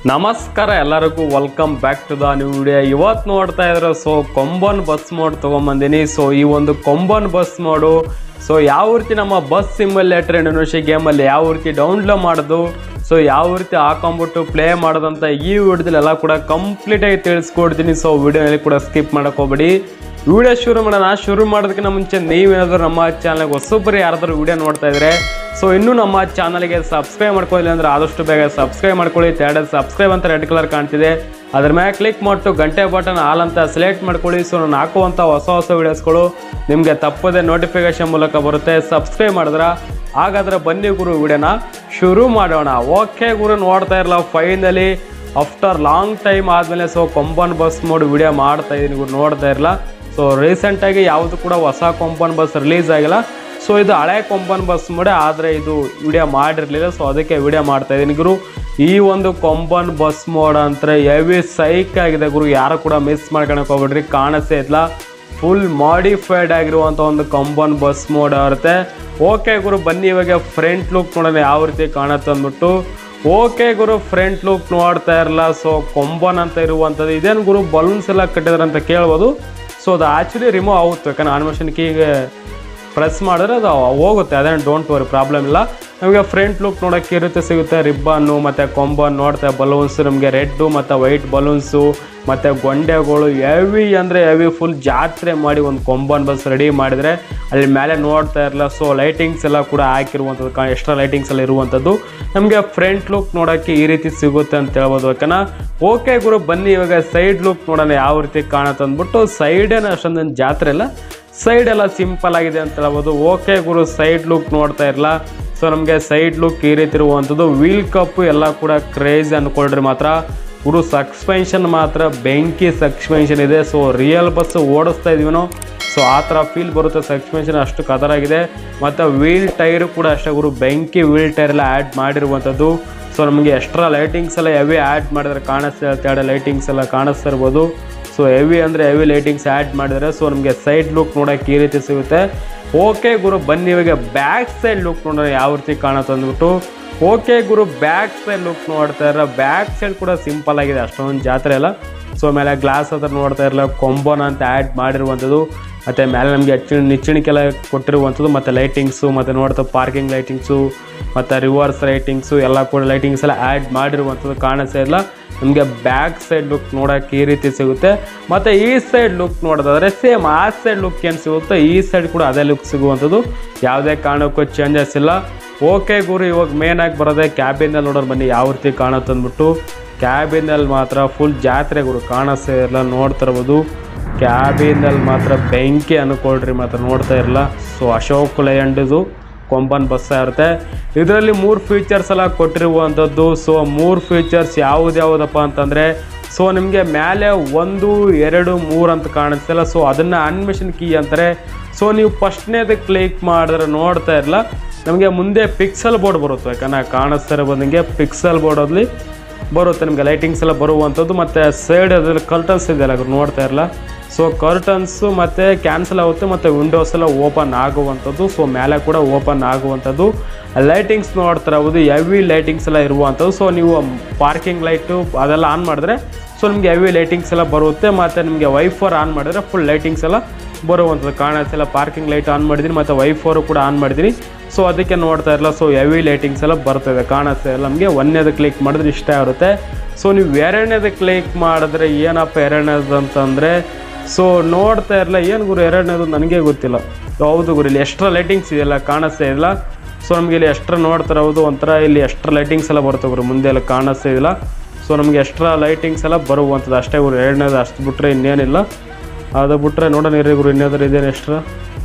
ನಮಸ್ಕಾರ ಎಲ್ಲರಿಗೂ welcome back to the new video ಇವತ್ತು ನೋಡ್ತಾ ಇದ್ರೆ ಸೊ ಕೊಂಬನ್ ಬಸ್ ಮೋಡ್ ತೊಗೊಂಬಂದಿನಿ ಸೊ ಈ ಒಂದು ಕೊಂಬನ್ ಬಸ್ ಮೋಡು ಸೊ ಯಾವ ರೀತಿ ನಮ್ಮ ಬಸ್ ಸಿಮ್ಯುಲೇಟರ್ ಇಂಡೋನೇಷಿಯಾ ಗೇಮಲ್ಲಿ ಯಾವ ರೀತಿ ಡೌನ್ಲೋಡ್ ಮಾಡೋದು ಸೊ ಯಾವ ರೀತಿ ಹಾಕೊಂಬಿಟ್ಟು ಪ್ಲೇ ಮಾಡೋದಂತ ಈ ವಿಡಿಯೋದಲ್ಲಿ ಎಲ್ಲ ಕೂಡ ಕಂಪ್ಲೀಟಾಗಿ ತಿಳಿಸ್ಕೊಡ್ತೀನಿ ಸೊ ವಿಡಿಯೋನಲ್ಲಿ ಕೂಡ ಸ್ಕಿಪ್ ಮಾಡಕ್ಕೆ ಹೋಗ್ಬೇಡಿ ವಿಡಿಯೋ ಶುರು ಮಾಡೋಣ ಶುರು ಮಾಡೋದಕ್ಕಿಂತ ಮುಂಚೆ ನೀವೇನಾದರೂ ನಮ್ಮ ಚಾನಲ್ಗೆ ಹೊಸೊಬ್ಬರು ಯಾರಾದರೂ ವಿಡಿಯೋ ನೋಡ್ತಾ ಇದ್ರೆ ಸೊ ಇನ್ನೂ ನಮ್ಮ ಚಾನಲ್ಗೆ ಸಬ್ಸ್ಕ್ರೈಬ್ ಮಾಡ್ಕೊಳ್ಳಿ ಅಂದ್ರೆ ಆದಷ್ಟು ಬೇಗ ಸಬ್ಸ್ಕ್ರೈಬ್ ಮಾಡ್ಕೊಳ್ಳಿ ತೇಡ ಸಬ್ಸ್ಕ್ರೈಬ್ ಅಂತ ರೆಡ್ ಕಲರ್ ಕಾಣ್ತಿದೆ ಅದ್ರ ಮೇಲೆ ಕ್ಲಿಕ್ ಮಾಡಿಟ್ಟು ಗಂಟೆ ಬಟನ್ ಆಲ್ ಅಂತ ಸೆಲೆಕ್ಟ್ ಮಾಡ್ಕೊಳ್ಳಿ ಸೊ ನಾನು ಹಾಕುವಂಥ ಹೊಸ ಹೊಸ ವಿಡಿಯೋಸ್ಗಳು ನಿಮಗೆ ತಪ್ಪದೆ ನೋಟಿಫಿಕೇಶನ್ ಮೂಲಕ ಬರುತ್ತೆ ಸಬ್ಸ್ಕ್ರೈಬ್ ಮಾಡಿದ್ರ ಹಾಗಾದ್ರೆ ಬನ್ನಿ ಗುರು ವಿಡಿಯೋನ ಶುರು ಮಾಡೋಣ ಓಕೆ ಗುರು ನೋಡ್ತಾ ಇರಲ್ಲ ಫೈನಲಿ ಆಫ್ಟರ್ ಲಾಂಗ್ ಟೈಮ್ ಆದಮೇಲೆ so Komban bus mod video ಮಾಡ್ತಾ ಇದ್ದೀನಿ ಗುರು ನೋಡ್ತಾ ಇರಲ್ಲ ಸೊ ರೀಸೆಂಟಾಗಿ ಯಾವುದು ಕೂಡ ಹೊಸ ಕೊಂಬನ್ ಬಸ್ ರಿಲೀಸ್ ಆಗಿಲ್ಲ ಸೊ ಇದು ಹಳೆ ಕೊಂಬನ್ ಬಸ್ ಮೋಡೆ ಆದರೆ ಇದು ವಿಡಿಯೋ ಮಾಡಿರಲಿಲ್ಲ ಸೊ ಅದಕ್ಕೆ ವಿಡಿಯೋ ಮಾಡ್ತಾ ಇದ್ದೀನಿ ಗುರು ಈ ಒಂದು ಕೊಂಬನ್ ಬಸ್ ಮೋಡ್ ಅಂತ ಹೆವಿ ಸೈಕ್ ಆಗಿದೆ ಗುರು ಯಾರು ಕೂಡ ಮಿಸ್ ಮಾಡ್ಕೊಳಕ್ ಹೋಗ್ಬೇಡ್ರಿ ಕಾಣಿಸೇ ಇಲ್ಲ ಫುಲ್ ಮಾಡಿಫೈಡ್ ಆಗಿರುವಂಥ ಒಂದು ಕಂಬನ್ ಬಸ್ ಮೋಡ್ ಇರುತ್ತೆ ಓಕೆ ಗುರು ಬನ್ನಿ ಇವಾಗ ಫ್ರಂಟ್ ಲುಕ್ ನೋಡೋಣ ಯಾವ ರೀತಿ ಕಾಣುತ್ತೆ ಅಂದ್ಬಿಟ್ಟು ಓಕೆ ಗುರು ಫ್ರಂಟ್ ಲುಕ್ ನೋಡ್ತಾ ಇರಲ್ಲ ಸೊ ಕೊಂಬನ್ ಅಂತ ಇರುವಂಥದ್ದು ಇದೇನು ಗುರು ಬಲೂನ್ಸ್ ಎಲ್ಲ ಕಟ್ಟಿದಾರೆ ಅಂತ ಕೇಳ್ಬೋದು ಸೊ ಅದು ಆ್ಯಕ್ಚುಲಿ ರಿಮೂವ್ ಆಗುತ್ತೆ ಯಾಕಂದ್ರೆ ಆನಿಮೇಷನ್ ಕೀಗೆ ಪ್ರೆಸ್ ಮಾಡಿದ್ರೆ ಅದು ಹೋಗುತ್ತೆ ಅದೇನು ಡೋಂಟ್ ವರಿ ಪ್ರಾಬ್ಲಮ್ ಇಲ್ಲ ನಮಗೆ ಫ್ರಂಟ್ ಲುಕ್ ನೋಡೋಕ್ಕೆ ಇರುತ್ತೆ ಸಿಗುತ್ತೆ ರಿಬ್ಬನ್ನು ಮತ್ತು ಕೊಂಬನ್ ನೋಡ್ತಾ ಬಲೂನ್ಸ್ ನಮಗೆ ರೆಡ್ಡು ಮತ್ತು ವೈಟ್ ಬಲೂನ್ಸು ಮತ್ತು ಗೊಂಡೆಗಳು ಹೆವಿ ಅಂದರೆ ಹೆವಿ ಫುಲ್ ಜಾತ್ರೆ ಮಾಡಿ ಒಂದು ಕೊಂಬನ್ ಬಸ್ ರೆಡಿ ಮಾಡಿದರೆ ಅಲ್ಲಿ ಮೇಲೆ ನೋಡ್ತಾ ಇರಲ್ಲ ಸೊ ಲೈಟಿಂಗ್ಸ್ ಎಲ್ಲ ಕೂಡ ಹಾಕಿರುವಂಥದ್ದು ಕಾ ಎಕ್ಸ್ಟ್ರಾ ಲೈಟಿಂಗ್ಸ್ ಎಲ್ಲ ಇರುವಂಥದ್ದು ನಮಗೆ ಫ್ರಂಟ್ ಲುಕ್ ನೋಡೋಕ್ಕೆ ಈ ರೀತಿ ಸಿಗುತ್ತೆ ಅಂತ ಹೇಳ್ಬೋದು ಯಾಕಂದ್ರೆ ಓಕೆ ಗುರು ಬನ್ನಿ ಇವಾಗ ಸೈಡ್ ಲುಕ್ ನೋಡೋಣ ಯಾವ ರೀತಿ ಕಾಣುತ್ತೆ ಅಂದ್ಬಿಟ್ಟು ಸೈಡೇನು ಅಷ್ಟೊಂದೇನು ಜಾತ್ರೆ ಇಲ್ಲ ಸೈಡ್ ಎಲ್ಲ ಸಿಂಪಲ್ ಆಗಿದೆ ಅಂತ ಹೇಳ್ಬೋದು ಓಕೆ ಗುರು ಸೈಡ್ ಲುಕ್ ನೋಡ್ತಾ ಇರಲ್ಲ ಸೊ ನಮಗೆ ಸೈಡ್ ಲುಕ್ ಈ ರೀತಿ ಇರುವಂಥದ್ದು ವೀಲ್ ಕಪ್ ಎಲ್ಲ ಕೂಡ ಕ್ರೇಜ್ ಅಂದ್ಕೊಳ್ರಿ ಮಾತ್ರ ಗುರು ಸಸ್ಪೆನ್ಷನ್ ಮಾತ್ರ ಬೆಂಕಿ ಸಸ್ಪೆನ್ಷನ್ ಇದೆ ಸೊ ರಿಯಲ್ ಬಸ್ ಓಡಿಸ್ತಾ ಇದೀವನೋ ಸೊ ಆ ಥರ ಫೀಲ್ ಬರುತ್ತೆ ಸಸ್ಪೆನ್ಷನ್ ಅಷ್ಟು ಕದರಾಗಿದೆ ಮತ್ತು ವೀಲ್ ಟೈರು ಕೂಡ ಅಷ್ಟೇ ಗುರು ಬೆಂಕಿ ವೀಲ್ ಟೈರ್ ಎಲ್ಲ ಆ್ಯಡ್ ಮಾಡಿರುವಂಥದ್ದು ಸೊ ನಮಗೆ ಎಕ್ಸ್ಟ್ರಾ ಲೈಟಿಂಗ್ಸ್ ಎಲ್ಲ ಹೆವಿ ಆ್ಯಡ್ ಮಾಡಿದ್ರೆ ಕಾಣಿಸ್ತಾ ಇರುತ್ತೆ ಲೈಟಿಂಗ್ಸ್ ಎಲ್ಲ ಕಾಣಿಸ್ತಾ ಇರ್ಬೋದು ಸೊ ಹೆವಿ ಅಂದರೆ ಹೆವಿ ಲೈಟಿಂಗ್ಸ್ ಆ್ಯಡ್ ಮಾಡಿದರೆ ಸೊ ನಮಗೆ ಸೈಡ್ ಲುಕ್ ನೋಡೋಕೆ ಈ ರೀತಿ ಸಿಗುತ್ತೆ ಓಕೆ ಗುರು ಬನ್ನಿ ಇವಾಗ ಬ್ಯಾಕ್ ಸೈಡ್ ಲುಕ್ ನೋಡೋಣ ಯಾವ ರೀತಿ ಕಾಣುತ್ತೆ ಅಂದ್ಬಿಟ್ಟು ಓಕೆ ಗುರು ಬ್ಯಾಕ್ ಸೈಡ್ ಲುಕ್ ನೋಡ್ತಾ ಇರೋ ಬ್ಯಾಕ್ ಸೈಡ್ ಕೂಡ ಸಿಂಪಲ್ ಆಗಿದೆ ಅಷ್ಟೊಂದು ಜಾತ್ರೆ ಇಲ್ಲ ಸೊ ಮೇಲೆ ಗ್ಲಾಸ್ ಹತ್ರ ನೋಡ್ತಾ ಇರಲ್ಲ ಕೊಂಬೋನ ಅಂತ ಆ್ಯಡ್ ಮಾಡಿರುವಂಥದ್ದು ಮತ್ತು ಮೇಲೆ ನಮಗೆ ಹೆಚ್ಚಿನ ನಿಚ್ಚಣಿಕೆಲ್ಲ ಕೊಟ್ಟಿರುವಂಥದ್ದು ಮತ್ತು ಲೈಟಿಂಗ್ಸು ಮತ್ತು ನೋಡ್ತಾ ಪಾರ್ಕಿಂಗ್ ಲೈಟಿಂಗ್ಸು ಮತ್ತು ರಿವರ್ಸ್ ಲೈಟಿಂಗ್ಸು ಎಲ್ಲ ಕೂಡ ಲೈಟಿಂಗ್ಸ್ ಎಲ್ಲ ಆ್ಯಡ್ ಮಾಡಿರುವಂಥದ್ದು ಕಾಣಿಸ್ತಾ ಇಲ್ಲ ನಮಗೆ ಬ್ಯಾಕ್ ಸೈಡ್ ಲುಕ್ ನೋಡೋಕೆ ಈ ರೀತಿ ಸಿಗುತ್ತೆ ಮತ್ತು ಈ ಸೈಡ್ ಲುಕ್ ನೋಡೋದಾದ್ರೆ ಸೇಮ್ ಆ ಸೈಡ್ ಲುಕ್ ಏನು ಸಿಗುತ್ತೋ ಈ ಸೈಡ್ ಕೂಡ ಅದೇ ಲುಕ್ ಸಿಗುವಂಥದ್ದು ಯಾವುದೇ ಕಾರಣಕ್ಕೂ ಚೇಂಜಸ್ ಇಲ್ಲ ಓಕೆ ಗುರು ಇವಾಗ ಮೇನಾಗಿ ಬರೋದೇ ಕ್ಯಾಬಿನಲ್ಲಿ ನೋಡೋರು ಬನ್ನಿ ಯಾವ ರೀತಿ ಕಾಣುತ್ತೆ ಅಂದ್ಬಿಟ್ಟು ಕ್ಯಾಬಿನಲ್ಲಿ ಮಾತ್ರ ಫುಲ್ ಜಾತ್ರೆ ಗುರು ಕಾಣಿಸ್ತಾ ಇರಲ್ಲ ನೋಡ್ತಾ ಇರ್ಬೋದು ಕ್ಯಾಬಿನಲ್ಲಿ ಮಾತ್ರ ಬೆಂಕಿ ಅನ್ಕೊಳ್ರಿ ಮಾತ್ರ ನೋಡ್ತಾ ಇರಲ್ಲ ಸೊ ಅಶೋಕ್ ಲಯಂಡ್ದು ಕೊಂಬನ್ ಬಸ್ ಇರುತ್ತೆ ಇದರಲ್ಲಿ ಮೂರು ಫೀಚರ್ಸ್ ಎಲ್ಲ ಕೊಟ್ಟಿರುವಂಥದ್ದು ಸೊ ಮೂರು ಫೀಚರ್ಸ್ ಯಾವ್ದು ಯಾವುದಪ್ಪ ಅಂತಂದರೆ ಸೊ ನಿಮಗೆ ಮೇಲೆ ಒಂದು ಎರಡು ಮೂರು ಅಂತ ಕಾಣಿಸ್ತಲ್ಲ ಸೊ ಅದನ್ನು ಅನ್ಮಿಷನ್ ಕೀ ಅಂತಾರೆ ಸೊ ನೀವು ಫಸ್ಟ್ನೇದು ಕ್ಲಿಕ್ ಮಾಡಿದ್ರೆ ನೋಡ್ತಾ ಇರಲ್ಲ ನಮಗೆ ಮುಂದೆ ಪಿಕ್ಸಲ್ ಬೋರ್ಡ್ ಬರುತ್ತೆ ಯಾಕಂದ್ರೆ ಕಾಣಿಸ್ತಾ ಇರೋ ಬಂದಂಗೆ ಪಿಕ್ಸಲ್ ಬೋರ್ಡಲ್ಲಿ ಬರುತ್ತೆ ನಿಮಗೆ ಲೈಟಿಂಗ್ಸ್ ಎಲ್ಲ ಬರುವಂಥದ್ದು ಮತ್ತು ಸೈಡ್ ಅದ್ರಲ್ಲಿ ಕರ್ಟನ್ಸ್ ಇದೆಯಲ್ಲ ಅದು ನೋಡ್ತಾ ಇರಲ್ಲ ಸೊ ಕರ್ಟನ್ಸು ಮತ್ತು ಕ್ಯಾನ್ಸಲ್ ಆಗುತ್ತೆ ಮತ್ತು ವಿಂಡೋಸ್ ಎಲ್ಲ ಓಪನ್ ಆಗುವಂಥದ್ದು ಸೊ ಮೇಲೆ ಕೂಡ ಓಪನ್ ಆಗುವಂಥದ್ದು ಲೈಟಿಂಗ್ಸ್ ನೋಡ್ತಾ ಇರ್ಬೋದು ಹೆವಿ ಲೈಟಿಂಗ್ಸ್ ಎಲ್ಲ ಇರುವಂಥದ್ದು ಸೊ ನೀವು ಪಾರ್ಕಿಂಗ್ ಲೈಟು ಅದೆಲ್ಲ ಆನ್ ಮಾಡಿದ್ರೆ ಸೊ ನಿಮಗೆ ಹೆವಿ ಲೈಟಿಂಗ್ಸ್ ಎಲ್ಲ ಬರುತ್ತೆ ಮತ್ತು ನಿಮಗೆ ವೈಫರ್ ಆನ್ ಮಾಡಿದ್ರೆ ಫುಲ್ ಲೈಟಿಂಗ್ಸ್ ಎಲ್ಲ ಬರುವಂಥದ್ದು ಕಾಣಿಸ್ತಿಲ್ಲ ಪಾರ್ಕಿಂಗ್ ಲೈಟ್ ಆನ್ ಮಾಡಿದ್ದೀನಿ ಮತ್ತು ವೈಫರು ಕೂಡ ಆನ್ ಮಾಡಿದ್ದೀನಿ ಸೊ ಅದಕ್ಕೆ ನೋಡ್ತಾ ಇರಲ್ಲ ಸೊ ಹೆವಿ ಲೈಟಿಂಗ್ಸ್ ಎಲ್ಲ ಬರ್ತದೆ ಕಾಣಿಸ್ತಾ ಇಲ್ಲ ನಮಗೆ ಒಂದನೇದು ಕ್ಲಿಕ್ ಮಾಡಿದ್ರೆ ಇಷ್ಟ ಇರುತ್ತೆ ಸೊ ನೀವು ಎರಡನೇದು ಕ್ಲಿಕ್ ಮಾಡಿದ್ರೆ ಏನಪ್ಪ ಎರಡನೇದು ಅಂತಂದರೆ ಸೊ ನೋಡ್ತಾ ಇರಲ್ಲ ಏನು ಗುರು ಎರಡನೇದು ನನಗೆ ಗೊತ್ತಿಲ್ಲ ಹೌದು ಗುರು ಇಲ್ಲಿ ಎಕ್ಸ್ಟ್ರಾ ಲೈಟಿಂಗ್ಸ್ ಇದೆಯಲ್ಲ ಕಾಣಿಸ್ತಾ ಇಲ್ಲ ಸೊ ನಮಗೆ ಇಲ್ಲಿ ಎಕ್ಸ್ಟ್ರಾ ನೋಡ್ತಾ ಇರೋದು ಒಂಥರ ಇಲ್ಲಿ ಎಕ್ಸ್ಟ್ರಾ ಲೈಟಿಂಗ್ಸ್ ಎಲ್ಲ ಬರುತ್ತೆ ಗುರು ಮುಂದೆ ಎಲ್ಲ ಕಾಣಿಸ್ತಾ ಇಲ್ಲ ಸೊ ನಮಗೆ ಎಕ್ಸ್ಟ್ರಾ ಲೈಟಿಂಗ್ಸ್ ಎಲ್ಲ ಬರುವಂಥದ್ದು ಅಷ್ಟೇ ಗುರು ಎರಡನೇದು ಅಷ್ಟು ಬಿಟ್ಟರೆ ಇನ್ನೇನಿಲ್ಲ ಅದು ಬಿಟ್ಟರೆ ನೋಡೋಣ ಇರಿ ಗುರು ಇನ್ನೇದಾರು ಇದೇನು ಎಕ್ಸ್ಟ್ರಾ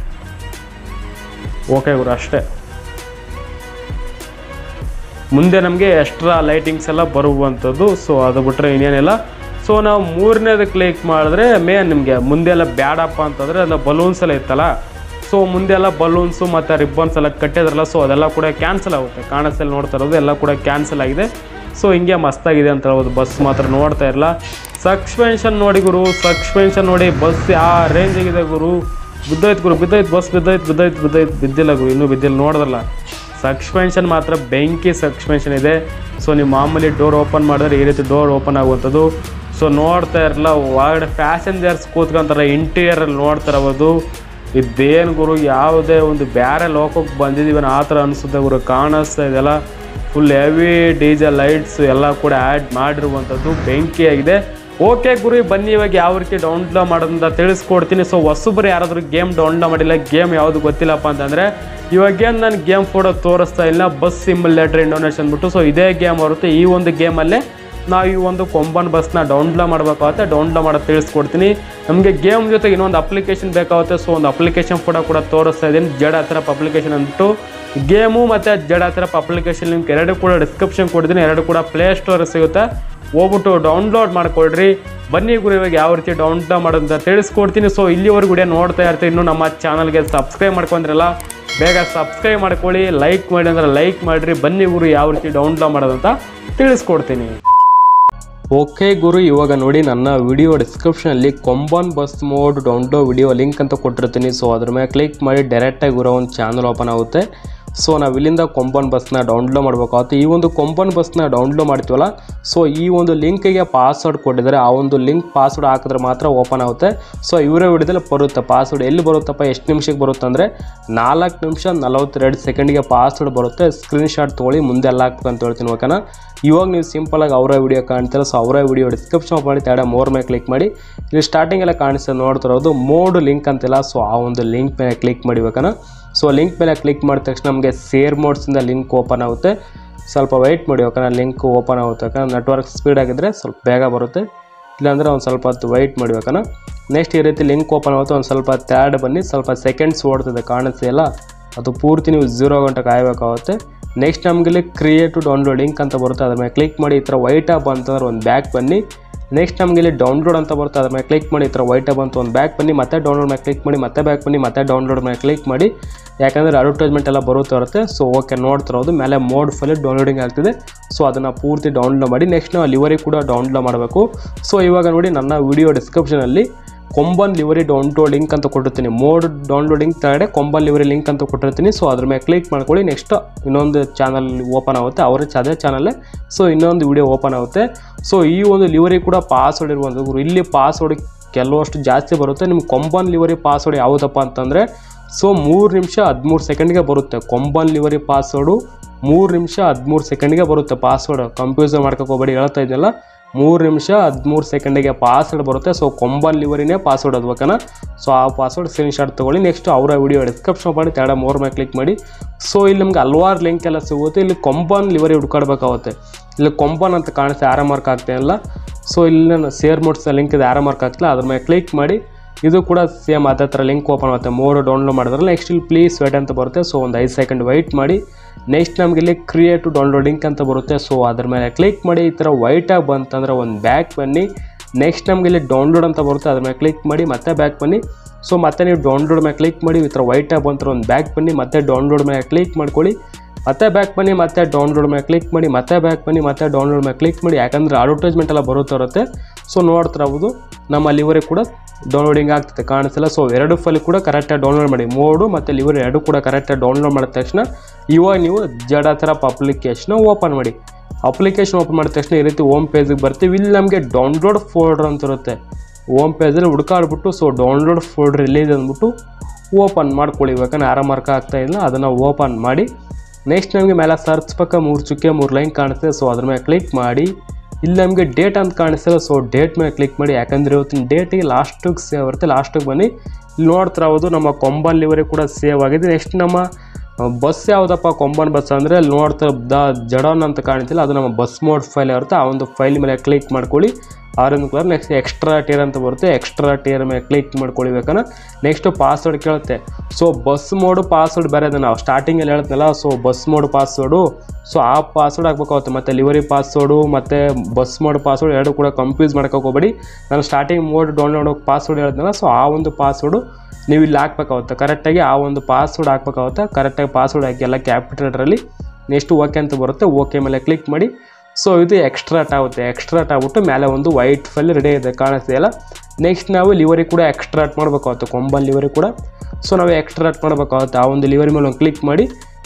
ಓಕೆ ಗುರು ಅಷ್ಟೇ ಮುಂದೆ ನಮಗೆ ಎಕ್ಸ್ಟ್ರಾ ಲೈಟಿಂಗ್ಸ್ ಎಲ್ಲ ಬರುವಂಥದ್ದು ಸೊ ಅದು ಬಿಟ್ಟರೆ ಇನ್ನೇನಿಲ್ಲ ಸೊ ನಾವು ಮೂರನೇದು ಕ್ಲಿಕ್ ಮಾಡಿದ್ರೆ ಮೇನ್ ನಿಮಗೆ ಮುಂದೆಲ್ಲ ಬ್ಯಾಡಪ್ಪ ಅಂತಂದರೆ ಅದು ಬಲೂನ್ಸ್ ಎಲ್ಲ ಇತ್ತಲ್ಲ ಸೊ ಮುಂದೆಲ್ಲ ಬಲೂನ್ಸು ಮತ್ತು ರಿಬ್ಬನ್ಸ್ ಎಲ್ಲ ಕಟ್ಟಿದ್ರಲ್ಲ ಸೊ ಅದೆಲ್ಲ ಕೂಡ ಕ್ಯಾನ್ಸಲ್ ಆಗುತ್ತೆ ಕಾಣಿಸಲ್ಲಿ ನೋಡ್ತಾ ಇರೋದು ಎಲ್ಲ ಕೂಡ ಕ್ಯಾನ್ಸಲ್ ಆಗಿದೆ ಸೊ ಹಿಂಗೆ ಮಸ್ತಾಗಿದೆ ಅಂತ ಹೇಳ್ಬೋದು ಬಸ್ ಮಾತ್ರ ನೋಡ್ತಾ ಇರಲ್ಲ ಸಸ್ಪೆನ್ಷನ್ ನೋಡಿ ಗುರು ಸಸ್ಪೆನ್ಷನ್ ನೋಡಿ ಬಸ್ ಯಾವ ರೇಂಜಿಗಿದೆ ಗುರು ಬಿದ್ದೋಯ್ತು ಗುರು ಬಿದ್ದೋಯ್ತು ಬಸ್ ಬಿದ್ದೋಯ್ತು ಬಿದ್ದೋಯ್ತು ಬಿದ್ದೋಯ್ತು ಬಿದ್ದಿಲ್ಲ ಗುರು ಇನ್ನೂ ಬಿದ್ದಿಲ್ಲ ನೋಡಿದ್ರಲ್ಲ ಸಸ್ಪೆನ್ಷನ್ ಮಾತ್ರ ಬೆಂಕಿ ಸಸ್ಪೆನ್ಷನ್ ಇದೆ ಸೊ ನೀವು ಮಾಮೂಲಿ ಡೋರ್ ಓಪನ್ ಮಾಡಿದ್ರೆ ಈ ರೀತಿ ಡೋರ್ ಓಪನ್ ಆಗುವಂಥದ್ದು ಸೊ ನೋಡ್ತಾ ಇರಲ್ಲ ಒಳಗಡೆ ಪ್ಯಾಸೆಂಜರ್ಸ್ ಕೂತ್ಕೊಂತಾರೆ ಇಂಟೀರಿಯರಲ್ಲಿ ನೋಡ್ತಾ ಇರ್ಬೋದು ಇದೇನು ಗುರು ಯಾವುದೇ ಒಂದು ಬೇರೆ ಲೋಕಕ್ಕೆ ಬಂದಿದ್ದೀವಿ ಅನ್ನೋ ಆ ಥರ ಅನಿಸುತ್ತೆ ಗುರು ಕಾಣಿಸ್ತಾ ಇದೆಯಲ್ಲ ಫುಲ್ ಹೆವಿ ಡಿಜೆ ಲೈಟ್ಸ್ ಎಲ್ಲ ಕೂಡ ಆ್ಯಡ್ ಮಾಡಿರುವಂಥದ್ದು ಬೆಂಕಿಯಾಗಿದೆ ಓಕೆ ಗುರು ಬನ್ನಿ ಇವಾಗ ಯಾವ ರೀತಿ ಡೌನ್ಲೋಡ್ ಮಾಡೋದಂತ ತಿಳಿಸ್ಕೊಡ್ತೀನಿ ಸೊ ಹೊಸಬ್ರು ಯಾರಾದರೂ ಗೇಮ್ ಡೌನ್ಲೋಡ್ ಮಾಡಿಲ್ಲ ಗೇಮ್ ಯಾವುದು ಗೊತ್ತಿಲ್ಲಪ್ಪ ಅಂತಂದರೆ ಇವಾಗೇನು ನಾನು ಗೇಮ್ ಫೋಟೋ ತೋರಿಸ್ತಾ ಇಲ್ಲ ಬಸ್ ಸಿಮ್ಯುಲೇಟರ್ ಇಂಡೋನೇಷನ್ ಅಂದ್ಬಿಟ್ಟು ಸೊ ಇದೇ ಗೇಮ್ ಬರುತ್ತೆ ಈ ಒಂದು ಗೇಮಲ್ಲೇ ನಾವು ಈ ಒಂದು ಕೊಂಬನ್ ಬಸ್ನ ಡೌನ್ಲೋಡ್ ಮಾಡಬೇಕಾಗುತ್ತೆ ಡೌನ್ಲೋಡ್ ಮಾಡೋದು ತಿಳಿಸ್ಕೊಡ್ತೀನಿ ನಮಗೆ ಗೇಮ್ ಜೊತೆಗೆ ಇನ್ನೊಂದು ಅಪ್ಲಿಕೇಶನ್ ಬೇಕಾಗುತ್ತೆ ಸೊ ಒಂದು ಅಪ್ಲಿಕೇಶನ್ ಫೋಟೋ ಕೂಡ ತೋರಿಸ್ತಾ ಇದ್ದೀನಿ ಜಡ್ ಹತ್ರಪ್ ಅಪ್ಲಿಕೇಶನ್ ಅಂದ್ಬಿಟ್ಟು ಗೇಮು ಮತ್ತು ಜಡ್ ಹತ್ರಪ್ ಅಪ್ಲಿಕೇಶನ್ ಲಿಂಕ್ ಎರಡು ಕೂಡ ಡಿಸ್ಕ್ರಿಪ್ಷನ್ ಕೊಡ್ತೀನಿ ಎರಡು ಕೂಡ ಪ್ಲೇ ಸ್ಟೋರ್ ಸಿಗುತ್ತೆ ಹೋಗ್ಬಿಟ್ಟು ಡೌನ್ಲೋಡ್ ಮಾಡ್ಕೊಳ್ರಿ ಬನ್ನಿ ಗುರು ಇವಾಗ ಯಾವ ರೀತಿ ಡೌನ್ಲೋಡ್ ಮಾಡೋದಂತ ತಿಳಿಸ್ಕೊಡ್ತೀನಿ ಸೊ ಇಲ್ಲಿವರೆಗೂ ವಿಡಿಯೋ ನೋಡ್ತಾ ಇರ್ತೀವಿ ಇನ್ನೂ ನಮ್ಮ ಚಾನಲ್ಗೆ ಸಬ್ಸ್ಕ್ರೈಬ್ ಮಾಡ್ಕೊಂಡ್ರಲ್ಲ ಬೇಗ ಸಬ್ಸ್ಕ್ರೈಬ್ ಮಾಡ್ಕೊಳ್ಳಿ ಲೈಕ್ ಮಾಡಿ ಅಂದ್ರೆ ಲೈಕ್ ಮಾಡಿರಿ ಬನ್ನಿ ಗುರು ಯಾವ ರೀತಿ ಡೌನ್ಲೋಡ್ ಮಾಡೋದಂತ ತಿಳಿಸ್ಕೊಡ್ತೀನಿ ಓಕೆ ಗುರು ಇವಾಗ ನೋಡಿ ನನ್ನ ವಿಡಿಯೋ ಡಿಸ್ಕ್ರಿಪ್ಷನಲ್ಲಿ Komban bus mod download video link ಅಂತ ಕೊಟ್ಟಿರ್ತೀನಿ ಸೊ ಅದ್ರ ಮೇಲೆ ಕ್ಲಿಕ್ ಮಾಡಿ ಡೈರೆಕ್ಟಾಗಿ ಇರೋ ಒಂದು ಚಾನಲ್ ಓಪನ್ ಆಗುತ್ತೆ ಸೊ ನಾವು ಇಲ್ಲಿಂದ ಕೊಂಬನ್ ಬಸ್ನ ಡೌನ್ಲೋಡ್ ಮಾಡಬೇಕಾಗುತ್ತೆ ಈ ಒಂದು ಕೊಂಬನ್ ಬಸ್ನ ಡೌನ್ಲೋಡ್ ಮಾಡ್ತೀವಲ್ಲ ಸೊ ಈ ಒಂದು ಲಿಂಕಿಗೆ ಪಾಸ್ವರ್ಡ್ ಕೊಟ್ಟಿದ್ದಾರೆ ಆ ಒಂದು ಲಿಂಕ್ ಪಾಸ್ವರ್ಡ್ ಹಾಕಿದ್ರೆ ಮಾತ್ರ ಓಪನ್ ಆಗುತ್ತೆ ಸೊ ಇವರೇ ವಿಡಿಯೋದಲ್ಲಿ ಬರುತ್ತೆ ಪಾಸ್ವರ್ಡ್ ಎಲ್ಲಿ ಬರುತ್ತಪ್ಪ ಎಷ್ಟು ನಿಮಿಷಕ್ಕೆ ಬರುತ್ತೆ ಅಂದರೆ ನಾಲ್ಕು ನಿಮಿಷ ನಲವತ್ತೆರಡು ಸೆಕೆಂಡಿಗೆ ಪಾಸ್ವರ್ಡ್ ಬರುತ್ತೆ ಸ್ಕ್ರೀನ್ ಶಾಟ್ ತೊಗೊಳ್ಳಿ ಮುಂದೆ ಎಲ್ಲ ಹಾಕ್ಬೇಕಂತ ಹೇಳ್ತೀನಿ ಓಕೆನಾ ಇವಾಗ ನೀವು ಸಿಂಪಲಾಗಿ ಅವರ ವಿಡಿಯೋ ಕಾಣ್ತೀರ ಸೊ ಅವರ ವಿಡಿಯೋ ಡಿಸ್ಕ್ರಿಪ್ಷನ್ ಮಾಡಿ ತಡ ಮೋರ್ ಮೇಲೆ ಕ್ಲಿಕ್ ಮಾಡಿ ಇಲ್ಲಿ ಸ್ಟಾರ್ಟಿಂಗ್ ಎಲ್ಲ ಕಾಣಿಸ್ತದೆ ನೋಡ್ತಿರೋದು ಮೋಡ್ ಲಿಂಕ್ ಅಂತಿಲ್ಲ ಸೊ ಆ ಒಂದು ಲಿಂಕ್ ಮೇಲೆ ಕ್ಲಿಕ್ ಮಾಡಿಬೇಕನ ಸೊ ಲಿಂಕ್ ಮೇಲೆ ಕ್ಲಿಕ್ ಮಾಡಿದ ತಕ್ಷಣ ನಮಗೆ ಸೇರ್ ಮೋಡ್ಸಿಂದ ಲಿಂಕ್ ಓಪನ್ ಆಗುತ್ತೆ ಸ್ವಲ್ಪ ವೆಯ್ಟ್ ಮಾಡಿ ಯಾಕಂದ್ರೆ ಲಿಂಕ್ ಓಪನ್ ಆಗುತ್ತೆ ಯಾಕಂದ್ರೆ ನೆಟ್ವರ್ಕ್ ಸ್ಪೀಡ್ ಆಗಿದ್ದರೆ ಸ್ವಲ್ಪ ಬೇಗ ಬರುತ್ತೆ ಇಲ್ಲಾಂದರೆ ಒಂದು ಸ್ವಲ್ಪ ಹೊತ್ತು ವೆಯ್ಟ್ ಮಾಡ್ಬೇಕನ ನೆಕ್ಸ್ಟ್ ಈ ರೀತಿ ಲಿಂಕ್ ಓಪನ್ ಆಗುತ್ತೆ ಒಂದು ಸ್ವಲ್ಪ ತ್ಯಾಡ್ ಬನ್ನಿ ಸ್ವಲ್ಪ ಸೆಕೆಂಡ್ಸ್ ಓಡ್ತದೆ ಕಾಣಿಸ್ತಿಲ್ಲ ಅದು ಪೂರ್ತಿ ನೀವು ಝೀರೋ ಗಂಟೆ ಕಾಯಬೇಕಾಗುತ್ತೆ ನೆಕ್ಸ್ಟ್ ನಮಗಿಲ್ಲಿ ಕ್ರಿಯೇಟ್ ಡೌನ್ಲೋಡ್ ಲಿಂಕ್ ಅಂತ ಬರುತ್ತೆ ಅದ್ರ ಮೇಲೆ ಕ್ಲಿಕ್ ಮಾಡಿ ಈ ಥರ ವೈಟ್ ಆಪ್ ಅಂತಂದ್ರೆ ಒಂದು ಬ್ಯಾಕ್ ಬನ್ನಿ ನೆಕ್ಸ್ಟ್ ನಮಗೆ ಇಲ್ಲಿ ಡೌನ್ಲೋಡ್ ಅಂತ ಬರುತ್ತೆ ಅದ್ರ ಮೇಲೆ ಕ್ಲಿಕ್ ಮಾಡಿ ಈ ಥರ ವೈಟ್ ಆಪ್ ಅಂತ ಒಂದು ಬ್ಯಾಕ್ ಬನ್ನಿ ಮತ್ತೆ ಡೌನ್ಲೋಡ್ ಮೇಲೆ ಕ್ಲಿಕ್ ಮಾಡಿ ಮತ್ತೆ ಬ್ಯಾಕ್ ಬನ್ನಿ ಮತ್ತೆ ಡೌನ್ಲೋಡ್ ಮೇಲೆ ಕ್ಲಿಕ್ ಮಾಡಿ ಯಾಕಂದರೆ ಅಡ್ವರ್ಟೈಸ್ಮೆಂಟ್ ಎಲ್ಲ ಬರುತ್ತೆ ಇರುತ್ತೆ ಸೊ ಓಕೆ ನೋಡ್ತಿರೋದು ಮೇಲೆ ಮೋಡ್ ಫೈಲ್ ಡೌನ್ಲೋಡಿಂಗ್ ಆಗ್ತಿದೆ ಸೊ ಅದನ್ನು ಪೂರ್ತಿ ಡೌನ್ಲೋಡ್ ಮಾಡಿ ನೆಕ್ಸ್ಟ್ ನಾವು ಲಿವರಿ ಕೂಡ ಡೌನ್ಲೋಡ್ ಮಾಡಬೇಕು ಸೊ ಇವಾಗ ನೋಡಿ ನನ್ನ ವಿಡಿಯೋ ಡಿಸ್ಕ್ರಿಪ್ಷನಲ್ಲಿ ಕೊಂಬನ್ ಲಿವರಿ ಡೌನ್ಲೋಡ್ ಲಿಂಕ್ ಅಂತ ಕೊಟ್ಟಿರ್ತೀನಿ ಮೋಡ್ ಡೌನ್ಲೋಡಿಂಗ್ ತಗಡೆ ಕೊಂಬನ್ ಲಿವರಿ ಲಿಂಕ್ ಅಂತ ಕೊಟ್ಟಿರ್ತೀನಿ ಸೊ ಅದ್ರ ಮೇಲೆ ಕ್ಲಿಕ್ ಮಾಡ್ಕೊಳ್ಳಿ ನೆಕ್ಸ್ಟ್ ಇನ್ನೊಂದು ಚಾನಲ್ ಓಪನ್ ಆಗುತ್ತೆ ಅವರ ಅದೇ ಚಾನಲ್ಲೇ ಸೊ ಇನ್ನೊಂದು ವಿಡಿಯೋ ಓಪನ್ ಆಗುತ್ತೆ ಸೊ ಈ ಒಂದು ಲಿವರಿ ಕೂಡ ಪಾಸ್ವರ್ಡ್ ಇರುವಂಥದ್ದು ಇಲ್ಲಿ ಪಾಸ್ವರ್ಡ್ ಕೆಲವಷ್ಟು ಜಾಸ್ತಿ ಬರುತ್ತೆ ನಿಮ್ಮ ಕೊಂಬನ್ ಲಿವರಿ ಪಾಸ್ವರ್ಡ್ ಯಾವುದಪ್ಪ ಅಂತಂದರೆ ಸೊ ಮೂರು ನಿಮಿಷ ಹದಿಮೂರು ಸೆಕೆಂಡ್ಗೆ ಬರುತ್ತೆ ಕೊಂಬನ್ ಲಿವರಿ ಪಾಸ್ವರ್ಡು ಮೂರು ನಿಮಿಷ ಹದಿಮೂರು ಸೆಕೆಂಡ್ಗೆ ಬರುತ್ತೆ ಪಾಸ್ವರ್ಡ್ ಕಂಪ್ಯೂಸರ್ ಮಾಡ್ಕೋಕೆ ಹೋಗ್ಬೇಡಿ ಹೇಳ್ತಾ ಇದ್ದೆಲ್ಲ ಮೂರು ನಿಮಿಷ ಹದಿಮೂರು ಸೆಕೆಂಡಿಗೆ ಪಾಸ್ವರ್ಡ್ ಬರುತ್ತೆ ಸೊ ಕೊಂಬನ್ ಲಿವರಿನೇ ಪಾಸ್ವರ್ಡ್ ಅದು ಓಕೆನಾ ಸೊ ಆ ಪಾಸ್ವರ್ಡ್ ಸ್ಕ್ರೀನ್ ಶಾಟ್ ತೊಗೊಳ್ಳಿ ನೆಕ್ಸ್ಟ್ ಅವರ ವಿಡಿಯೋ ಡಿಸ್ಕ್ರಿಪ್ಷನ್ ಮಾಡಿ ತಡ ಮೋರ್ ಮೇಲೆ ಕ್ಲಿಕ್ ಮಾಡಿ ಸೊ ಇಲ್ಲಿ ನಮ್ಗೆ ಹಲ್ವಾರು ಲಿಂಕ್ ಎಲ್ಲ ಸಿಗುತ್ತೆ ಇಲ್ಲಿ ಕೊಂಬನ್ ಲಿವರಿ ಹುಡ್ಕಾಡ್ಬೇಕಾಗುತ್ತೆ ಇಲ್ಲಿ ಕೊಂಬನ್ ಅಂತ ಕಾಣಿಸ್ತೆ ಆರ ಮಾರ್ಕ್ ಆಗ್ತಾ ಇಲ್ಲ ಸೊ ಇಲ್ಲಿ ನಾನು ಸೇರ್ ಮೋಡ್ಸ್ ಲಿಂಕ್ ಇದೆ ಆರ ಮಾರ್ಕ್ ಆಗ್ತಿಲ್ಲ ಅದ್ರ ಮೇಲೆ ಕ್ಲಿಕ್ ಮಾಡಿ ಇದು ಕೂಡ ಸೇಮ್ ಅದೇ ಥರ ಲಿಂಕ್ ಓಪನ್ ಆಗುತ್ತೆ ಮೋಡ್ ಡೌನ್ಲೋಡ್ ಮಾಡಿದ್ರೆ ನೆಕ್ಸ್ಟ್ ಇಲ್ಲಿ ಪ್ಲೀಸ್ ವೇಟ್ ಅಂತ ಬರುತ್ತೆ ಸೊ ಒಂದು ಐದು ಸೆಕೆಂಡ್ ವೆಯ್ಟ್ ಮಾಡಿ ನೆಕ್ಸ್ಟ್ ನಮಗೆ ಇಲ್ಲಿ ಕ್ರಿಯೇಟ್ ಡೌನ್ಲೋಡ್ ಲಿಂಕ್ ಅಂತ ಬರುತ್ತೆ ಸೊ ಅದ್ರ ಮೇಲೆ ಕ್ಲಿಕ್ ಮಾಡಿ ಈ ಥರ ವೈಟಾಗಿ ಬಂತಂದ್ರೆ ಒಂದು ಬ್ಯಾಕ್ ಬನ್ನಿ ನೆಕ್ಸ್ಟ್ ನಮಗೆ ಇಲ್ಲಿ ಡೌನ್ಲೋಡ್ ಅಂತ ಬರುತ್ತೆ ಅದ್ರ ಮೇಲೆ ಕ್ಲಿಕ್ ಮಾಡಿ ಮತ್ತೆ ಬ್ಯಾಕ್ ಬನ್ನಿ ಸೊ ಮತ್ತೆ ನೀವು ಡೌನ್ಲೋಡ್ ಮೇಲೆ ಕ್ಲಿಕ್ ಮಾಡಿ ಈ ಥರ ವೈಟಾಗಿ ಬಂತಾರೆ ಒಂದು ಬ್ಯಾಕ್ ಬನ್ನಿ ಮತ್ತೆ ಡೌನ್ಲೋಡ್ ಮೇಲೆ ಕ್ಲಿಕ್ ಮಾಡ್ಕೊಳ್ಳಿ ಮತ್ತೆ ಬ್ಯಾಕ್ ಬನ್ನಿ ಮತ್ತೆ ಡೌನ್ಲೋಡ್ ಮೇಲೆ ಕ್ಲಿಕ್ ಮಾಡಿ ಮತ್ತೆ ಬ್ಯಾಕ್ ಬನ್ನಿ ಮತ್ತೆ ಡೌನ್ಲೋಡ್ ಮೇಲೆ ಕ್ಲಿಕ್ ಮಾಡಿ ಯಾಕಂದರೆ ಅಡ್ವರ್ಟೈಸ್ಮೆಂಟ್ ಎಲ್ಲ ಬರುತ್ತಾ ಇರುತ್ತೆ ಸೊ ನೋಡ್ತಿರಬಹುದು ನಮ್ಮ ಲಿವರಿ ಕೂಡ ಡೌನ್ಲೋಡಿಂಗ್ ಆಗ್ತದೆ ಕಾಣಿಸ್ತಿಲ್ಲ ಸೊ ಎರಡು ಫೈಲ್ ಕೂಡ ಕರೆಕ್ಟಾಗಿ ಡೌನ್ಲೋಡ್ ಮಾಡಿ ಮೋಡು ಮತ್ತು ಲಿವರಿ ಎರಡು ಕೂಡ ಕರೆಕ್ಟಾಗಿ ಡೌನ್ಲೋಡ್ ಮಾಡಿದ ತಕ್ಷಣ ಇವಾಗ ನೀವು ಜಡ ಥರಪ್ ಅಪ್ಲಿಕೇಶನ್ ಓಪನ್ ಮಾಡಿ ಅಪ್ಲಿಕೇಶನ್ ಓಪನ್ ಮಾಡಿದ ತಕ್ಷಣ ಈ ರೀತಿ ಹೋಮ್ ಪೇಜಿಗೆ ಬರ್ತೀವಿ ಇಲ್ಲಿ ನಮಗೆ ಡೌನ್ಲೋಡ್ ಫೋಲ್ಡರ್ ಅಂತ ಇರುತ್ತೆ ಹೋಮ್ ಪೇಜಲ್ಲಿ ಹುಡ್ಕಾಡ್ಬಿಟ್ಟು ಸೊ ಡೌನ್ಲೋಡ್ ಫೋಲ್ಡರ್ ಎಲ್ಲಿದೆ ಅಂದ್ಬಿಟ್ಟು ಓಪನ್ ಮಾಡ್ಕೊಳ್ಳಿ ಯಾಕಂದ್ರೆ ಆರ ಮಾರ್ಕ್ ಆಗ್ತಾ ಇಲ್ಲ ಅದನ್ನು ಓಪನ್ ಮಾಡಿ ನೆಕ್ಸ್ಟ್ ನಮಗೆ ಮೇಲೆ ಸರ್ಚ್ ಪಕ್ಕ ಮೂರು ಚುಕ್ಕೆ ಮೂರು ಲೈನ್ ಕಾಣಿಸ್ತದೆ ಸೊ ಅದ್ರ ಮೇಲೆ ಕ್ಲಿಕ್ ಮಾಡಿ ಇಲ್ಲಿ ನಮಗೆ ಡೇಟ್ ಅಂತ ಕಾಣಿಸ್ತಲ್ಲ ಸೊ ಡೇಟ್ ಮೇಲೆ ಕ್ಲಿಕ್ ಮಾಡಿ ಯಾಕಂದರೆ ಇವತ್ತಿನ ಡೇಟಿಗೆ ಲಾಸ್ಟಿಗೆ ಸೇವ್ ಆಗುತ್ತೆ ಲಾಸ್ಟಿಗೆ ಬನ್ನಿ ಇಲ್ಲಿ ನೋಡ್ತಿರೋದು ನಮ್ಮ ಕೊಂಬನ್ ಲಿವರಿ ಕೂಡ ಸೇವ್ ಆಗಿದೆ ನೆಕ್ಸ್ಟ್ ನಮ್ಮ ಬಸ್ ಯಾವುದಪ್ಪ ಕೊಂಬನ್ ಬಸ್ ಅಂದರೆ ಅಲ್ಲಿ ನೋಡ್ತಾ ದ ಜಡೋನ್ ಅಂತ ಕಾಣ್ತಿಲ್ಲ ಅದು ನಮ್ಮ ಬಸ್ ಮೋಡ್ ಫೈಲ್ ಇರುತ್ತೆ ಆ ಒಂದು ಫೈಲ್ ಮೇಲೆ ಕ್ಲಿಕ್ ಮಾಡ್ಕೊಳ್ಳಿ orange colour next extract here ಅಂತ ಬರುತ್ತೆ ಎಕ್ಸ್ಟ್ರಾ ಟೇರ್ ಮೇಲೆ ಕ್ಲಿಕ್ ಮಾಡ್ಕೊಳ್ಬೇಕನ್ನ ನೆಕ್ಸ್ಟ್ ಪಾಸ್ವರ್ಡ್ ಕೇಳುತ್ತೆ ಸೊ ಬಸ್ ಮೋಡು ಪಾಸ್ವರ್ಡ್ ಬೇರೆ ಇದೆ ನಾವು ಸ್ಟಾರ್ಟಿಂಗಲ್ಲಿ ಹೇಳ್ತನಲ್ಲ so bus mod password so ಆ ಪಾಸ್ವರ್ಡ್ ಹಾಕ್ಬೇಕಾಗುತ್ತೆ ಮತ್ತು ಲಿವರಿ ಪಾಸ್ವರ್ಡು ಮತ್ತು ಬಸ್ ಮೋಡ್ ಪಾಸ್ವರ್ಡ್ ಎರಡು ಕೂಡ ಕಂಪ್ಯೂಸ್ ಮಾಡ್ಕೋಕೆ ಹೋಗ್ಬೇಡಿ ನಾನು ಸ್ಟಾರ್ಟಿಂಗ್ ಮೋಡ್ ಡೌನ್ಲೋಡ್ ಪಾಸ್ವರ್ಡ್ ಹೇಳ್ತನಲ್ಲ ಸೊ ಆ ಒಂದು ಪಾಸ್ವರ್ಡು ನೀವು ಇಲ್ಲಿ ಹಾಕ್ಬೇಕಾಗುತ್ತೆ ಕರೆಕ್ಟಾಗಿ ಆ ಒಂದು ಪಾಸ್ವರ್ಡ್ ಹಾಕ್ಬೇಕಾಗುತ್ತೆ ಕರೆಕ್ಟಾಗಿ ಪಾಸ್ವರ್ಡ್ ಹಾಕಿ ಎಲ್ಲ ಕ್ಯಾಪಿಟಲ್ರಲ್ಲಿ ನೆಕ್ಸ್ಟ್ ಓಕೆ ಅಂತ ಬರುತ್ತೆ ಓಕೆ ಮೇಲೆ ಕ್ಲಿಕ್ ಮಾಡಿ ಸೊ ಇದು ಎಕ್ಸ್ಟ್ರಾಟ್ ಆಗುತ್ತೆ ಎಕ್ಸ್ಟ್ರಾಟ್ ಆಗ್ಬಿಟ್ಟು ಮೇಲೆ ಒಂದು ವೈಟ್ ಫೈಲ್ ರೆಡಿ ಇದೆ ಕಾಣಿಸ್ತಿದೆಯಲ್ಲ ನೆಕ್ಸ್ಟ್ ನಾವು ಲಿವರಿ ಕೂಡ ಎಕ್ಸ್ಟ್ರಾಟ್ ಮಾಡಬೇಕಾಗುತ್ತೆ ಕೊಂಬನ್ ಲಿವರಿ ಕೂಡ ಸೊ ನಾವು ಎಕ್ಸ್ಟ್ರಾಟ್ ಮಾಡಬೇಕಾಗುತ್ತೆ ಆ ಒಂದು ಲಿವರಿ ಮೇಲೆ ಒಂದು ಕ್ಲಿಕ್ ಮಾಡಿ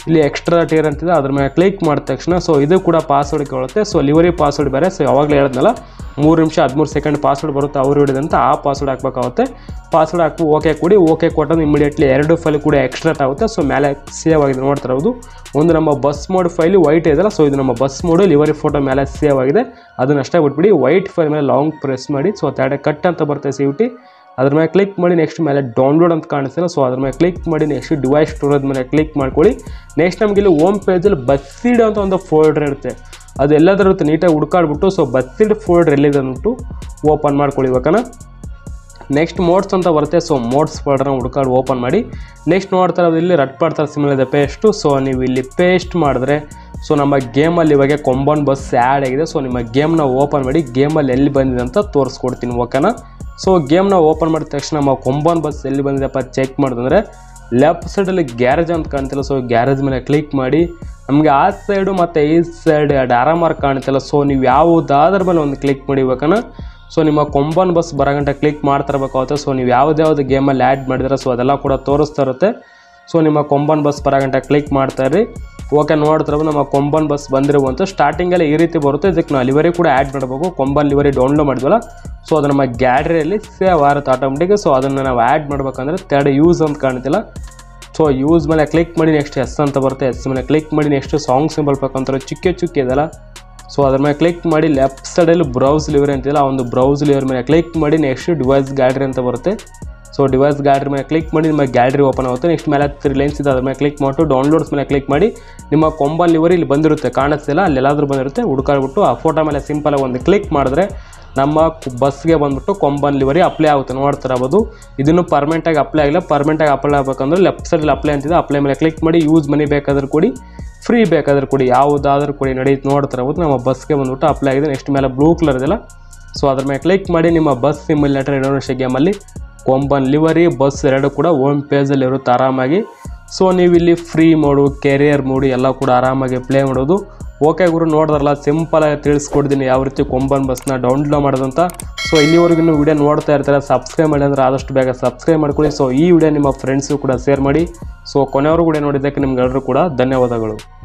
ಇಲ್ಲಿ ಎಕ್ಸ್ಟ್ರಾ ಟೀರ್ ಅಂತಿದೆ ಅದ್ರ ಮೇಲೆ ಕ್ಲಿಕ್ ಮಾಡಿದ ತಕ್ಷಣ ಸೊ ಇದು ಕೂಡ ಪಾಸ್ವರ್ಡ್ ಕೇಳುತ್ತೆ ಸೊ ಲಿವರಿ ಪಾಸ್ವರ್ಡ್ ಬೇರೆ ಸೊ ಯಾವಾಗಲೇ ಹೇಳಿದ್ನಲ್ಲ ಮೂರು ನಿಮಿಷ ಹದಿಮೂರು ಸೆಕೆಂಡ್ ಪಾಸ್ವರ್ಡ್ ಬರುತ್ತೆ ಅವ್ರು ಹಿಡಿದಂತ ಆ ಪಾಸ್ವರ್ಡ್ ಹಾಕ್ಬೇಕಾಗುತ್ತೆ ಪಾಸ್ವರ್ಡ್ ಹಾಕಿ ಓಕೆ ಕೊಡಿ ಓಕೆ ಕೊಟ್ಟಂದು ಇಮಿಡಿಯೇಟ್ಲಿ ಎರಡು ಫೈಲ್ ಕೂಡ ಎಕ್ಸ್ಟ್ರಾ ಆಗುತ್ತೆ ಸೊ ಮೇಲೆ ಸೇವ್ ಆಗಿದೆ ನೋಡ್ತಾ ಇರೋದು ಒಂದು ನಮ್ಮ ಬಸ್ ಮೋಡ್ ಫೈಲ್ ವೈಟ್ ಇದೆಯಲ್ಲ ಸೊ ಇದು ನಮ್ಮ ಬಸ್ ಮೋಡು ಲಿವರಿ ಫೋಟೋ ಮೇಲೆ ಸೇವ್ ಆಗಿದೆ ಅದನ್ನ ಅಷ್ಟೇ ಬಿಟ್ಬಿಡಿ ವೈಟ್ ಫೈಲ್ ಮೇಲೆ ಲಾಂಗ್ ಪ್ರೆಸ್ ಮಾಡಿ ಸೊ ತಡೆ ಕಟ್ ಅಂತ ಬರುತ್ತೆ ಸಿ ಟಿ ಅದ್ರ ಮೇಲೆ ಕ್ಲಿಕ್ ಮಾಡಿ ನೆಕ್ಸ್ಟ್ ಮೇಲೆ ಡೌನ್ಲೋಡ್ ಅಂತ ಕಾಣಿಸ್ತಿಲ್ಲ ಸೊ ಅದ್ರ ಮೇಲೆ ಕ್ಲಿಕ್ ಮಾಡಿ ನೆಕ್ಸ್ಟ್ ಡಿವೈಸ್ ಸ್ಟೋರೇಜ್ ಮೇಲೆ ಕ್ಲಿಕ್ ಮಾಡ್ಕೊಳ್ಳಿ ನೆಕ್ಸ್ಟ್ ನಮಗೆ ಇಲ್ಲಿ ಹೋಮ್ ಪೇಜಲ್ಲಿ ಬಸ್ಸೀಡ್ ಅಂತ ಒಂದು ಫೋಲ್ಡರ್ ಇರುತ್ತೆ ಅದು ಎಲ್ಲಾದ್ರೂ ಇರುತ್ತೆ ನೀಟಾಗಿ ಹುಡ್ಕಾಡ್ಬಿಟ್ಟು ಸೊ ಬಸ್ಸೀಡ್ ಫೋಲ್ಡರ್ ಎಲ್ಲಿದೆ ಅಂದ್ಬಿಟ್ಟು ಓಪನ್ ಮಾಡ್ಕೊಳ್ಳಿ ಇವಾಗನ ನೆಕ್ಸ್ಟ್ ಮೋಡ್ಸ್ ಅಂತ ಬರುತ್ತೆ ಸೊ ಮೋಡ್ಸ್ ಫೋಲ್ಡರ್ನ ಹುಡ್ಕಾಡು ಓಪನ್ ಮಾಡಿ ನೆಕ್ಸ್ಟ್ ನೋಡ್ತಾ ಇರೋದು ಇಲ್ಲಿ ರಟ್ ಪಾಡ್ತಾರೆ ಸಿಮಿಲ್ ಇದೆ ಪೇಸ್ಟು ಸೊ ನೀವು ಇಲ್ಲಿ ಪೇಸ್ಟ್ ಮಾಡಿದ್ರೆ ಸೊ ನಮ್ಮ ಗೇಮಲ್ಲಿ ಇವಾಗ ಕೊಂಬನ್ ಬಸ್ ಆ್ಯಡ್ ಆಗಿದೆ ಸೊ ನಿಮ್ಮ ಗೇಮ್ನ ಓಪನ್ ಮಾಡಿ ಗೇಮಲ್ಲಿ ಎಲ್ಲಿ ಬಂದಿದೆ ಅಂತ ತೋರಿಸ್ಕೊಡ್ತೀನಿ ಓಕೆನಾ ಸೊ ಗೇಮ್ನ ಓಪನ್ ಮಾಡಿದ ತಕ್ಷಣ ನಮ್ಮ ಕೊಂಬನ್ ಬಸ್ ಎಲ್ಲಿ ಬಂದಿದೆಪ್ಪ ಚೆಕ್ ಮಾಡಿದ್ರೆ ಲೆಫ್ಟ್ ಸೈಡಲ್ಲಿ ಗ್ಯಾರೇಜ್ ಅಂತ ಕಾಣ್ತಿಲ್ಲ ಸೊ ಗ್ಯಾರೇಜ್ ಮೇಲೆ ಕ್ಲಿಕ್ ಮಾಡಿ ನಮಗೆ ಆ ಸೈಡು ಮತ್ತು ಈ ಸೈಡ್ ಎರಡು ಆರಾಮ್ ಮಾರ್ಕ್ ಕಾಣ್ತಿಲ್ಲ ಸೊ ನೀವು ಯಾವುದಾದ್ರ ಮೇಲೆ ಒಂದು ಕ್ಲಿಕ್ ಮಾಡಿ ಇವಾಗನ ಸೊ ನಿಮ್ಮ ಕೊಂಬನ್ ಬಸ್ ಬರೋಗಂಟ ಕ್ಲಿಕ್ ಮಾಡ್ತಾ ಇರಬೇಕಾಗುತ್ತೆ ಸೊ ನೀವು ಯಾವ್ದ್ಯಾವ್ದು ಗೇಮಲ್ಲಿ ಆ್ಯಡ್ ಮಾಡಿದ್ರೆ ಸೊ ಅದೆಲ್ಲ ಕೂಡ ತೋರಿಸ್ತಾ ಇರುತ್ತೆ ಸೊ ನಿಮ್ಮ ಕೊಂಬನ್ ಬಸ್ ಬರೋಗಂಟ ಕ್ಲಿಕ್ ಮಾಡ್ತಾ ಇರಿ ಓಕೆ ನೋಡ್ತಿರೋದು ನಮ್ಮ ಕೊಂಬನ್ ಬಸ್ ಬಂದಿರುವಂಥ ಸ್ಟಾರ್ಟಿಂಗಲ್ಲಿ ಈ ರೀತಿ ಬರುತ್ತೆ ಇದಕ್ಕೆ ನಾವು ಲಿವರಿ ಕೂಡ ಆ್ಯಡ್ ಮಾಡಬೇಕು ಕೊಂಬನ್ ಲಿವರಿ ಡೌನ್ಲೋಡ್ ಮಾಡಿದ್ವಲ್ಲ ಸೊ ಅದು ನಮ್ಮ ಗ್ಯಾಲರಿಯಲ್ಲಿ ಸೇವ್ ಆಗುತ್ತೆ ಆಟೋಮೆಟಿಕ್ ಸೊ ಅದನ್ನು ನಾವು ಆ್ಯಡ್ ಮಾಡ್ಬೇಕಂದ್ರೆ ತರ್ಡ್ ಯೂಸ್ ಅಂತ ಕಾಣ್ತಿಲ್ಲ ಸೊ ಯೂಸ್ ಮೇಲೆ ಕ್ಲಿಕ್ ಮಾಡಿ ನೆಕ್ಸ್ಟ್ ಎಸ್ ಅಂತ ಬರುತ್ತೆ ಎಸ್ ಮೇಲೆ ಕ್ಲಿಕ್ ಮಾಡಿ ನೆಕ್ಸ್ಟ್ ಸಾಂಗ್ ಸಿಂಬಲ್ ಬೇಕಂತಾರೆ ಚಿಕ್ಕ ಚಿಕ್ಕ ಇದೆಲ್ಲ ಸೊ ಅದ್ರ ಮೇಲೆ ಕ್ಲಿಕ್ ಮಾಡಿ ಲೆಫ್ಟ್ ಸೈಡಲ್ಲಿ ಬ್ರೌಸ್ ಲಿವರಿ ಅಂತಿಲ್ಲ ಆ ಒಂದು ಬ್ರೌಸ್ ಲಿವರ್ ಮೇಲೆ ಕ್ಲಿಕ್ ಮಾಡಿ ನೆಕ್ಸ್ಟ್ ಡಿವೈಸ್ ಗ್ಯಾಲರಿ ಅಂತ ಬರುತ್ತೆ ಸೊ ಡಿವೈಸ್ ಗ್ಯಾಲರಿ ಮೇಲೆ ಕ್ಲಿಕ್ ಮಾಡಿ ನಿಮ್ಮ ಗ್ಯಾಲರಿ ಓಪನ್ ಆಗುತ್ತೆ ನೆಕ್ಸ್ಟ್ ಮೇಲೆ ತ್ರೀ ಲೈನ್ಸ್ ಇದೆ ಅದ್ರ ಮೇಲೆ ಕ್ಲಿಕ್ ಮಾಡಿಟ್ಟು ಡೌನ್ಲೋಡ್ಸ್ ಮೇಲೆ ಕ್ಲಿಕ್ ಮಾಡಿ ನಿಮ್ಮ ಕೊಂಬನ್ ಲಿವರಿ ಇಲ್ಲಿ ಬಂದಿರುತ್ತೆ ಕಾಣಿಸ್ತಿಲ್ಲ ಅಲ್ಲಿ ಎಲ್ಲಾದ್ರೂ ಬಂದಿರುತ್ತೆ ಹುಡ್ಕಾಡ್ಬಿಟ್ಟು ಆ ಫೋಟೋ ಮೇಲೆ ಸಿಂಪಲಾಗಿ ಒಂದು ಕ್ಲಿಕ್ ಮಾಡಿದ್ರೆ ನಮ್ಮ ಕು- ಬಸ್ಗೆ ಬಂದ್ಬಿಟ್ಟು ಕೊಂಬನ್ ಲಿವರಿ ಅಪ್ಲೈ ಆಗುತ್ತೆ ನೋಡ್ತಿರಬಹುದು ಇದನ್ನು ಪರ್ಮನೆಂಟಾಗಿ ಅಪ್ಲೈ ಆಗಿಲ್ಲ ಪರ್ಮನೆಂಟಾಗಿ ಅಪ್ಲೈ ಆಗಬೇಕಂದ್ರೆ ಲೆಫ್ಟ್ ಸೈಡಲ್ಲಿ ಅಪ್ಲೈ ಅಂತಿದೆ ಅಪ್ಲೈ ಮೇಲೆ ಕ್ಲಿಕ್ ಮಾಡಿ ಯೂಸ್ ಮನಿ ಬೇಕಾದ್ರೆ ಕೊಡಿ ಫ್ರೀ ಬೇಕಾದ್ರೆ ಕೊಡಿ ಯಾವುದಾದ್ರೂ ಕೊಡಿ ನಡೀತು ನೋಡ್ತಿರಬಹುದು ನಮ್ಮ ಬಸ್ಗೆ ಬಂದ್ಬಿಟ್ಟು ಅಪ್ಲೈ ಆಗಿದೆ ನೆಕ್ಸ್ಟ್ ಮೇಲೆ ಬ್ಲೂ ಕಲರ್ ಇದೆಲ್ಲ ಸೊ ಅದ್ರ ಮೇಲೆ ಕ್ಲಿಕ್ ಮಾಡಿ ನಿಮ್ಮ ಬಸ್ ಸಿಮ್ಯುಲೇಟರ್ ಇಂಡೋನೇಷ್ಯಾ ಗೇಮಲ್ಲಿ ಕೊಂಬನ್ ಲಿವರಿ ಬಸ್ ಎರಡು ಕೂಡ ಹೋಮ್ ಪೇಜಲ್ಲಿ ಇರುತ್ತೆ ಆರಾಮಾಗಿ ಸೊ ನೀವು ಇಲ್ಲಿ ಫ್ರೀ ಮೋಡು ಕೆರಿಯರ್ ಮೋಡು ಎಲ್ಲ ಕೂಡ ಆರಾಮಾಗಿ ಪ್ಲೇ ಮಾಡೋದು ಓಕೆ ಗುರು ನೋಡಿದ್ರಲ್ಲ ಸಿಂಪಲಾಗಿ ತಿಳಿಸ್ಕೊಡ್ತೀನಿ ಯಾವ ರೀತಿ ಕೊಂಬನ್ ಬಸ್ನ ಡೌನ್ಲೋಡ್ ಮಾಡೋದಂತ ಸೊ ಇಲ್ಲಿವರೆಗೂ ವಿಡಿಯೋ ನೋಡ್ತಾ ಇರ್ತಾರೆ ಸಬ್ಸ್ಕ್ರೈಬ್ ಮಾಡಿ ಅಂದರೆ ಆದಷ್ಟು ಬೇಗ ಸಬ್ಸ್ಕ್ರೈಬ್ ಮಾಡ್ಕೊಳ್ಳಿ ಸೊ ಈ ವಿಡಿಯೋ ನಿಮ್ಮ ಫ್ರೆಂಡ್ಸು ಕೂಡ ಶೇರ್ ಮಾಡಿ ಸೊ ಕೊನೆಯವರು ಕೂಡ ನೋಡಿದ್ದಕ್ಕೆ ನಿಮ್ಗೆಲ್ಲರೂ ಕೂಡ ಧನ್ಯವಾದಗಳು